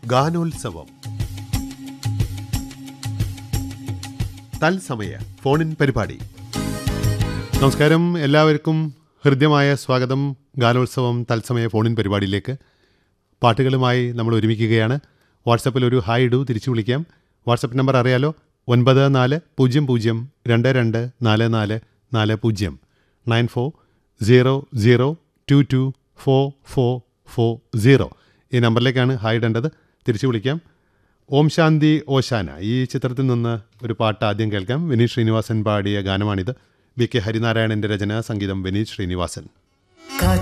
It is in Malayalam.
ഗാനോത്സവം തത്സമയ ഫോണിൻ പരിപാടി നമസ്കാരം എല്ലാവർക്കും ഹൃദ്യമായ സ്വാഗതം ഗാനോത്സവം തത്സമയ ഫോണിൻ പരിപാടിയിലേക്ക് പാട്ടുകളുമായി നമ്മൾ ഒരുമിക്കുകയാണ് വാട്സപ്പിൽ ഒരു ഹായ് ഇടൂ തിരിച്ചു വിളിക്കാം വാട്സപ്പ് നമ്പർ അറിയാലോ ഒൻപത് നാല് പൂജ്യം പൂജ്യം രണ്ട് രണ്ട് നാല് നാല് നാല് പൂജ്യം nine four zero zero two two four four four zero ഈ നമ്പറിലേക്കാണ് ഹായ് ഇടേണ്ടത് തിരിച്ചു വിളിക്കാം ഓം ശാന്തി ഓശാന ഈ ചിത്രത്തിൽ നിന്ന് ഒരു പാട്ട് ആദ്യം കേൾക്കാം വിനീത് ശ്രീനിവാസൻ പാടിയ ഗാനമാണിത് ബി കെ ഹരിനാരായണൻ്റെ രചന സംഗീതം വിനീത് ശ്രീനിവാസൻ